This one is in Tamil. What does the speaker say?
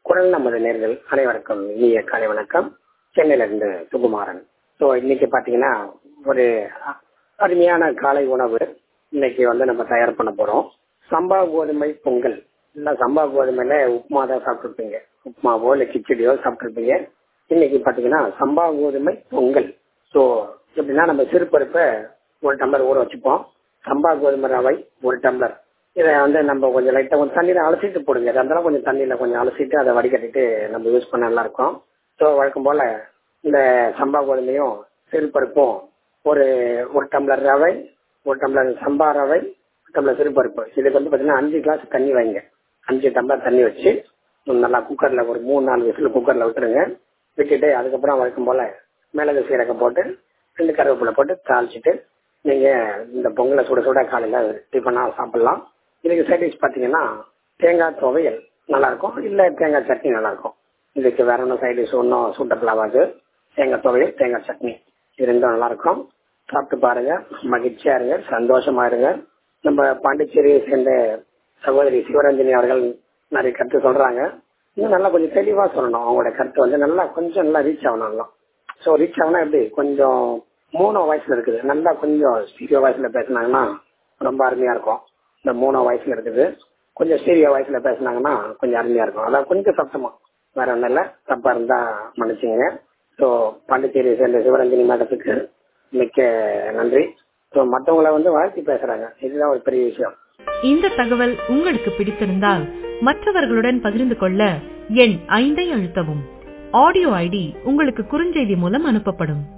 குரல் நமது நேர்கள் அனைவருக்கும் இனிய காலை வணக்கம் சென்னையில இருந்து சுகுமாரன் ஸோ இன்னைக்கு பாத்தீங்கன்னா ஒரு அ- அருமையான காலை உணவு இன்னைக்கு வந்து நம்ம தயார் பண்ண போறோம் சம்பா கோதுமை பொங்கல் இல்ல சம்பா கோதுமையில உப்புமா தான் சாப்பிட்டுருப்பீங்க உப்புமாவோ இல்ல கிச்சடியோ சாப்பிட்டுருப்பீங்க இன்னைக்கு பாத்தீங்கன்னா சம்பா கோதுமை பொங்கல் ஸோ எப்படின்னா நம்ம சிறுபருப்பை ஒரு டம்ளர் ஊற வச்சுப்போம் சம்பா கோதுமை ரவை ஒரு டம்ளர் இதை வந்து நம்ம கொஞ்சம் லைட்டா கொஞ்சம் தண்ணியில அலசிட்டு போடுங்க அதனால கொஞ்சம் தண்ணியில கொஞ்சம் அலசிட்டு அதை வடிகட்டிட்டு நம்ம யூஸ் பண்ண நல்லா இருக்கும் ஸோ வழக்கம் போல இந்த சம்பா கோதுமையும் சிறுபருப்பும் ஒரு ஒரு டம்ளர் ரவை ஒரு டம்ளர் சம்பா ரவை ஒரு டம்ளர் சிறுபருப்பு இதுக்கு வந்து பார்த்தீங்கன்னா அஞ்சு கிளாஸ் தண்ணி வைங்க அஞ்சு டம்ளர் தண்ணி வச்சு நல்லா குக்கர்ல ஒரு மூணு நாலு விசில் குக்கர்ல விட்டுருங்க விட்டுட்டு அதுக்கப்புறம் வழக்கம் போல மிளகு சீரகம் போட்டு ரெண்டு கருவேப்பிலை போட்டு தாளிச்சிட்டு நீங்க இந்த பொங்கலை சுட சுட காலையில டிஃபனா சாப்பிடலாம் இதுக்கு சைடிஷ் பாத்தீங்கன்னா தேங்காய் துவையல் நல்லா இருக்கும் இல்ல தேங்காய் சட்னி நல்லா இருக்கும் இதுக்கு வேற ஒன்றும் சைடிஷ் ஒன்றும் சூட்டபிள் ஆகாது தேங்காய் துவையல் தேங்காய் சட்னி இது ரெண்டும் நல்லா இருக்கும் சாப்பிட்டு பாருங்க மகிழ்ச்சியா இருங்க சந்தோஷமா இருங்க நம்ம பாண்டிச்சேரியை சேர்ந்த சகோதரி சிவரஞ்சனி அவர்கள் நிறைய கருத்து சொல்றாங்க இன்னும் நல்லா கொஞ்சம் தெளிவா சொல்லணும் அவங்களோட கருத்து வந்து நல்லா கொஞ்சம் நல்லா ரீச் ஆகணும் நல்லா ஸோ ரீச் ஆகணும் எப்படி கொஞ்சம் மூணோ வாய்ஸ்ல இருக்குது நல்லா கொஞ்சம் ஸ்டீரியோ வாய்ஸ்ல பேசினாங்கன்னா ரொம்ப அருமையா இருக்கும் இந்த மூணோ வாய்ஸ்ல இருக்குது கொஞ்சம் ஸ்டீரியோ வாய்ஸ்ல பேசினாங்கன்னா கொஞ்சம் அருமையா இருக்கும் அதான் கொஞ்சம் சத்தமா வேற ஒன்றும் இல்லை தப்பா இருந்தா மன்னிச்சுங்க ஸோ பாண்டிச்சேரியை சேர்ந்த சிவரஞ்சனி மேடத்துக்கு மிக்க நன்றி ஸோ மற்றவங்கள வந்து வாழ்த்தி பேசுறாங்க இதுதான் ஒரு பெரிய விஷயம் இந்த தகவல் உங்களுக்கு பிடித்திருந்தால் மற்றவர்களுடன் பகிர்ந்து கொள்ள எண் ஐந்தை அழுத்தவும் ஆடியோ ஐடி உங்களுக்கு குறுஞ்செய்தி மூலம் அனுப்பப்படும்